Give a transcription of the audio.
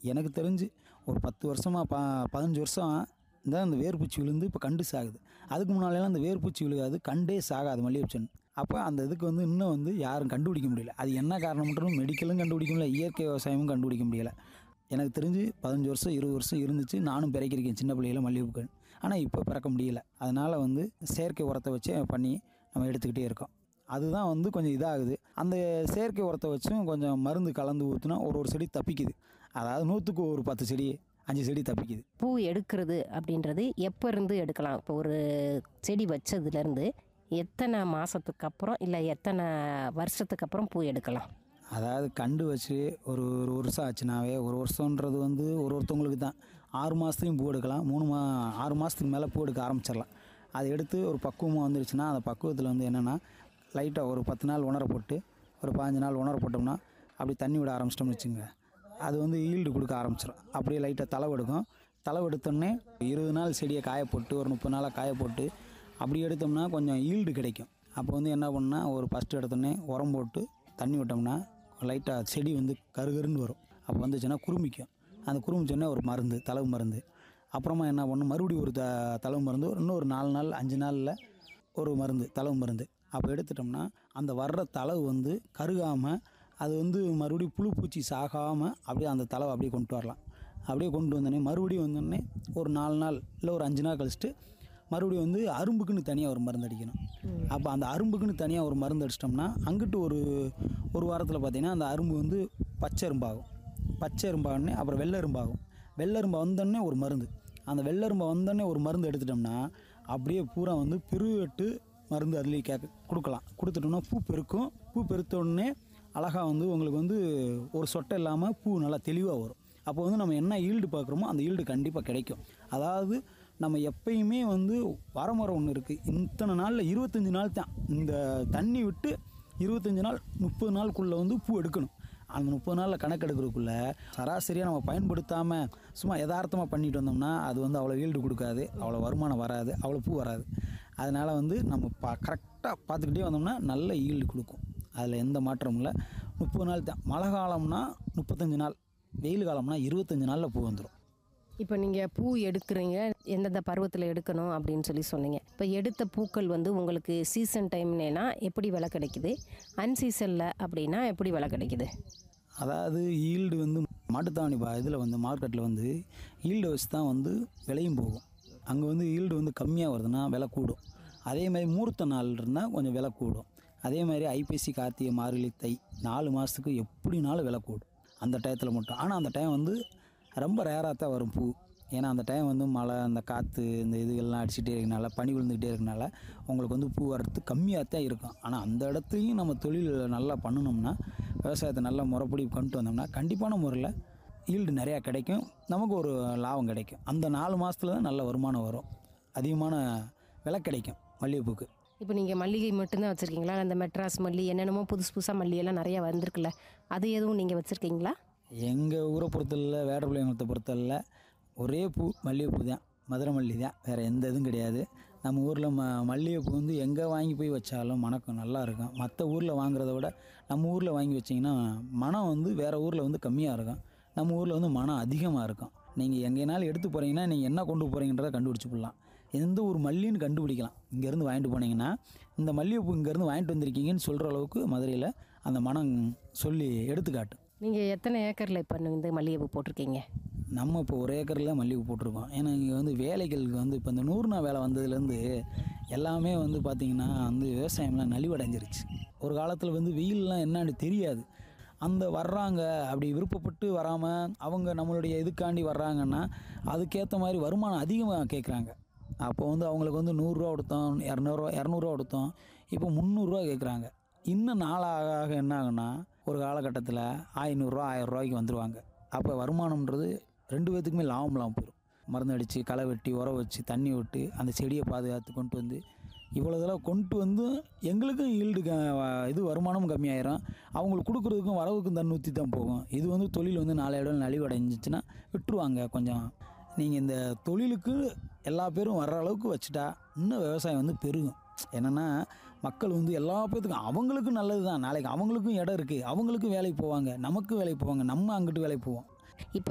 எனக்கு தெரிஞ்சு ஒரு பத்து வருஷமாக ப பதினஞ்சு வருஷம் தான் அந்த வேர்பூச்சி விழுந்து இப்போ கண்டு சாகுது அதுக்கு முன்னாலெல்லாம் அந்த வேர்பூச்சி விழுகாது கண்டே சாகாது மல்லிகை செடி அப்போ அந்த இதுக்கு வந்து இன்னும் வந்து யாரும் கண்டுபிடிக்க முடியல அது என்ன காரணம்ன்றது மெடிக்கலும் கண்டுபிடிக்க முடியல இயற்கை விவசாயமும் கண்டுபிடிக்க முடியல எனக்கு தெரிஞ்சு பதினஞ்சு வருஷம் இருபது வருஷம் இருந்துச்சு நானும் பிறக்கிருக்கேன் சின்ன பிள்ளையில மல்லிகைப்பூக்கள் ஆனால் இப்போ பிறக்க முடியல அதனால் வந்து செயற்கை உரத்தை வச்சு பண்ணி நம்ம எடுத்துக்கிட்டே இருக்கோம் அதுதான் வந்து கொஞ்சம் இதாகுது அந்த செயற்கை உரத்தை வச்சும் கொஞ்சம் மருந்து கலந்து ஊற்றினா ஒரு ஒரு செடி தப்பிக்குது அதாவது நூற்றுக்கு ஒரு பத்து செடி அஞ்சு செடி தப்பிக்குது பூ எடுக்கிறது அப்படின்றது எப்போ இருந்து எடுக்கலாம் இப்போ ஒரு செடி வச்சதுலேருந்து எத்தனை மாதத்துக்கு அப்புறம் இல்லை எத்தனை வருஷத்துக்கு அப்புறம் பூ எடுக்கலாம் அதாவது கண்டு வச்சு ஒரு ஒரு வருஷம் ஆச்சுனாவே ஒரு வருஷன்றது வந்து ஒரு ஒருத்தவங்களுக்கு தான் ஆறு மாதத்துலையும் பூ எடுக்கலாம் மூணு மா ஆறு மாதத்துக்கு மேலே பூ எடுக்க ஆரம்பிச்சிடலாம் அதை எடுத்து ஒரு பக்குவமாக வந்துருச்சுன்னா அந்த பக்குவத்தில் வந்து என்னென்னா லைட்டாக ஒரு பத்து நாள் உணர போட்டு ஒரு பாஞ்சு நாள் உணர போட்டோம்னா அப்படி தண்ணி விட ஆரம்பிச்சிட்டோம்னு வச்சுங்க அது வந்து ஈல்டு கொடுக்க ஆரம்பிச்சிடும் அப்படியே லைட்டாக தளவு எடுக்கும் தளவு எடுத்தோடனே இருபது நாள் செடியை காய போட்டு ஒரு முப்பது நாளாக காய போட்டு அப்படி எடுத்தோம்னா கொஞ்சம் ஈல்டு கிடைக்கும் அப்போ வந்து என்ன பண்ணா ஒரு ஃபஸ்ட்டு எடுத்தோடனே உரம் போட்டு தண்ணி விட்டோம்னா லைட்டாக செடி வந்து கருகருன்னு வரும் அப்போ வந்துச்சுன்னா குருமிக்கும் அந்த குருமிச்சோடனே ஒரு மருந்து தளவு மருந்து அப்புறமா என்ன பண்ணும் மறுபடியும் ஒரு த தளவு மருந்து ஒரு இன்னும் ஒரு நாலு நாள் அஞ்சு நாளில் ஒரு மருந்து தளவு மருந்து அப்போ எடுத்துட்டோம்னா அந்த வர்ற தளவு வந்து கருகாமல் அது வந்து மறுபடியும் புழு பூச்சி சாகாமல் அப்படியே அந்த தளவை அப்படியே கொண்டு வரலாம் அப்படியே கொண்டு வந்தோடனே மறுபடியும் வந்தோடனே ஒரு நாலு நாள் இல்லை ஒரு அஞ்சு நாள் கழிச்சிட்டு மறுபடியும் வந்து அரும்புக்குன்னு தனியாக ஒரு மருந்து அடிக்கணும் அப்போ அந்த அரும்புக்குன்னு தனியாக ஒரு மருந்து அடிச்சிட்டோம்னா அங்கிட்டு ஒரு ஒரு வாரத்தில் பார்த்தீங்கன்னா அந்த அரும்பு வந்து பச்சை எறும்பாகும் பச்சை எறும்பாகனே அப்புறம் வெள்ளை எறும்பாகும் வெள்ளை எறும்பு வந்தோடனே ஒரு மருந்து அந்த வெள்ளை எறும்பை வந்தோடனே ஒரு மருந்து எடுத்துட்டோம்னா அப்படியே பூரா வந்து பெருவெட்டு மருந்து அதுலேயே கேட்க கொடுக்கலாம் கொடுத்துட்டோம்னா பூ பெருக்கும் பூ பெருத்த உடனே அழகாக வந்து உங்களுக்கு வந்து ஒரு சொட்டை இல்லாமல் பூ நல்லா தெளிவாக வரும் அப்போ வந்து நம்ம என்ன ஈல்டு பார்க்குறோமோ அந்த ஈல்டு கண்டிப்பாக கிடைக்கும் அதாவது நம்ம எப்பயுமே வந்து வரமுறை ஒன்று இருக்குது இத்தனை நாளில் இருபத்தஞ்சி நாள் தான் இந்த தண்ணி விட்டு இருபத்தஞ்சி நாள் முப்பது நாளுக்குள்ளே வந்து பூ எடுக்கணும் அந்த முப்பது நாளில் கணக்கு எடுக்கிறதுக்குள்ளே சராசரியாக நம்ம பயன்படுத்தாமல் சும்மா யதார்த்தமாக பண்ணிட்டு வந்தோம்னா அது வந்து அவ்வளோ ஈல்டு கொடுக்காது அவ்வளோ வருமானம் வராது அவ்வளோ பூ வராது அதனால் வந்து நம்ம பா கரெக்டாக பார்த்துக்கிட்டே வந்தோம்னா நல்ல ஈல்டு கொடுக்கும் அதில் எந்த மாற்றமும் இல்லை முப்பது நாள் தான் மழை காலம்னா முப்பத்தஞ்சு நாள் வெயில் காலம்னா இருபத்தஞ்சி நாளில் பூ வந்துடும் இப்போ நீங்கள் பூ எடுக்கிறீங்க எந்தெந்த பருவத்தில் எடுக்கணும் அப்படின்னு சொல்லி சொன்னீங்க இப்போ எடுத்த பூக்கள் வந்து உங்களுக்கு சீசன் டைம்னா எப்படி விலை கிடைக்குது அன்சீசனில் அப்படின்னா எப்படி விலை கிடைக்குது அதாவது ஈல்டு வந்து மாட்டுத்தாவணி பா இதில் வந்து மார்க்கெட்டில் வந்து ஈல்டு வச்சு தான் வந்து விலையும் போகும் அங்கே வந்து ஈல்டு வந்து கம்மியாக வருதுன்னா விலை கூடும் அதே மாதிரி மூர்த்த நாள் இருந்தால் கொஞ்சம் விலை கூடும் அதே மாதிரி ஐப்பசி கார்த்திகை மார்கழி தை நாலு மாதத்துக்கு எப்படினாலும் விலை கூடும் அந்த டயத்தில் மட்டும் ஆனால் அந்த டைம் வந்து ரொம்ப ரேராக தான் வரும் பூ ஏன்னா அந்த டைம் வந்து மழை அந்த காற்று இந்த இதுகள்லாம் அடிச்சுட்டே இருக்கனால பனி விழுந்துக்கிட்டே இருக்கனால உங்களுக்கு வந்து பூ வர்றது கம்மியாக தான் இருக்கும் ஆனால் அந்த இடத்துலையும் நம்ம தொழில் நல்லா பண்ணணும்னா விவசாயத்தை நல்லா முறைப்படி கொண்டு வந்தோம்னா கண்டிப்பான முறையில் ஈல்டு நிறையா கிடைக்கும் நமக்கு ஒரு லாபம் கிடைக்கும் அந்த நாலு மாதத்துல தான் நல்ல வருமானம் வரும் அதிகமான விலை கிடைக்கும் மல்லிகைப்பூக்கு இப்போ நீங்கள் மல்லிகை மட்டும்தான் வச்சுருக்கீங்களா அந்த மெட்ராஸ் மல்லி என்னென்னமோ புதுசு புதுசாக மல்லியெல்லாம் நிறையா வந்திருக்குல்ல அது எதுவும் நீங்கள் வச்சுருக்கீங்களா எங்கள் ஊரை பொறுத்தல வேடபிள்ளையங்குளத்தை பொறுத்தல ஒரே பூ மல்லிகைப்பூ தான் மதுரை மல்லி தான் வேறு எந்த இதுவும் கிடையாது நம்ம ஊரில் ம மல்லிகைப்பூ வந்து எங்கே வாங்கி போய் வச்சாலும் மணக்கம் நல்லா இருக்கும் மற்ற ஊரில் வாங்குறத விட நம்ம ஊரில் வாங்கி வச்சிங்கன்னா மனம் வந்து வேறு ஊரில் வந்து கம்மியாக இருக்கும் நம்ம ஊரில் வந்து மனம் அதிகமாக இருக்கும் நீங்கள் எங்கேனாலும் எடுத்து போகிறீங்கன்னா நீங்கள் என்ன கொண்டு போகிறீங்கன்றதை கண்டுபிடிச்சி போடலாம் எந்த ஒரு மல்லின்னு கண்டுபிடிக்கலாம் இங்கேருந்து வாங்கிட்டு போனீங்கன்னா இந்த மல்லிகைப்பூ இங்கேருந்து வாங்கிட்டு வந்திருக்கீங்கன்னு சொல்கிற அளவுக்கு மதுரையில் அந்த மனம் சொல்லி எடுத்துக்காட்டும் நீங்கள் எத்தனை ஏக்கரில் இப்போ இந்த மல்லிகைப்பூ போட்டிருக்கீங்க நம்ம இப்போ ஒரு ஏக்கரில் மல்லிகை போட்டிருக்கோம் ஏன்னா இங்கே வந்து வேலைகளுக்கு வந்து இப்போ இந்த நூறு நாள் வேலை வந்ததுலேருந்து எல்லாமே வந்து பார்த்திங்கன்னா வந்து விவசாயம்லாம் நலிவடைஞ்சிருச்சு ஒரு காலத்தில் வந்து வெயில்லாம் என்னன்னு தெரியாது அந்த வர்றாங்க அப்படி விருப்பப்பட்டு வராமல் அவங்க நம்மளுடைய இதுக்காண்டி வர்றாங்கன்னா அதுக்கேற்ற மாதிரி வருமானம் அதிகமாக கேட்குறாங்க அப்போ வந்து அவங்களுக்கு வந்து நூறுரூவா கொடுத்தோம் இரநூறுவா இரநூறுவா கொடுத்தோம் இப்போ முந்நூறுரூவா கேட்குறாங்க இன்னும் நாளாக ஆக என்ன ஆகுன்னா ஒரு காலகட்டத்தில் ஐநூறுரூவா ஆயிரம் ரூபாய்க்கு வந்துடுவாங்க அப்போ வருமானம்ன்றது ரெண்டு பேர்த்துக்குமே லாபம் இல்லாமல் போயிடும் மருந்து அடித்து களை வெட்டி உரம் வச்சு தண்ணி விட்டு அந்த செடியை பாதுகாத்து கொண்டு வந்து இவ்வளோ இதெல்லாம் கொண்டு வந்து எங்களுக்கும் ஈல்டு க இது வருமானமும் கம்மியாயிரும் அவங்களுக்கு கொடுக்குறதுக்கும் வரவுக்கும் தண்ணி ஊற்றி தான் போகும் இது வந்து தொழில் வந்து நாளையோட நலிவடைஞ்சிச்சுன்னா விட்டுருவாங்க கொஞ்சம் நீங்கள் இந்த தொழிலுக்கு எல்லா பேரும் வர்ற அளவுக்கு வச்சுட்டா இன்னும் விவசாயம் வந்து பெருகும் என்னென்னா மக்கள் வந்து எல்லா பேர்த்துக்கும் அவங்களுக்கும் நல்லது தான் நாளைக்கு அவங்களுக்கும் இடம் இருக்குது அவங்களுக்கும் வேலைக்கு போவாங்க நமக்கும் வேலைக்கு போவாங்க நம்ம அங்கிட்டு வேலைக்கு போவோம் இப்போ